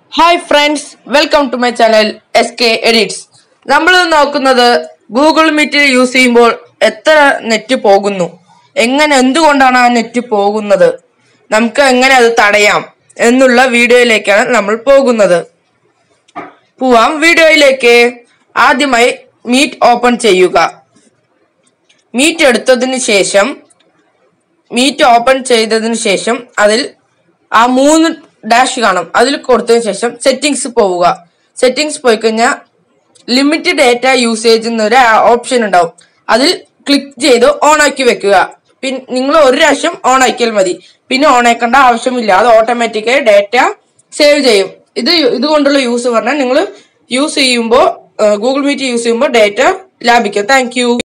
hi friends welcome to my channel S K edits നമ്മൾ നോക്കുന്നത് Google മീറ്റിൽ use ചെയ്യുമ്പോൾ എത്ര നെറ്റ് പോകുന്നു എങ്ങനെ എന്തുകൊണ്ടാണ് ആ നെറ്റ് പോകുന്നത് നമുക്ക് എങ്ങനെ അത് തടയാം എന്നുള്ള വീഡിയോയിലേക്കാണ് നമ്മൾ പോകുന്നത് പോവാം വീഡിയോയിലേക്ക് ആദ്യമായി മീറ്റ് ഓപ്പൺ ചെയ്യുക മീറ്റ് എടുത്തതിന് ശേഷം മീറ്റ് ഓപ്പൺ ചെയ്തതിന് ശേഷം അതിൽ ആ മൂന്ന് ഡാഷ് കാണും അതിൽ കൊടുത്തതിന് ശേഷം സെറ്റിങ്സ് പോവുക സെറ്റിങ്സ് പോയി കഴിഞ്ഞാൽ ലിമിറ്റ് ഡേറ്റ യൂസേജ് എന്നൊരു ഓപ്ഷൻ ഉണ്ടാവും അതിൽ ക്ലിക്ക് ചെയ്ത് ഓൺ ആക്കി വെക്കുക പിന്നെ നിങ്ങൾ ഒരു പ്രാവശ്യം ഓൺ ആക്കിയാൽ മതി പിന്നെ ഓൺ ആക്കേണ്ട ആവശ്യമില്ല അത് ഓട്ടോമാറ്റിക്കായി ഡേറ്റ സേവ് ചെയ്യും ഇത് ഇതുകൊണ്ടുള്ള യൂസ് പറഞ്ഞാൽ നിങ്ങൾ യൂസ് ചെയ്യുമ്പോൾ ഗൂഗിൾ മീറ്റ് യൂസ് ചെയ്യുമ്പോൾ ഡേറ്റ ലാഭിക്കും താങ്ക്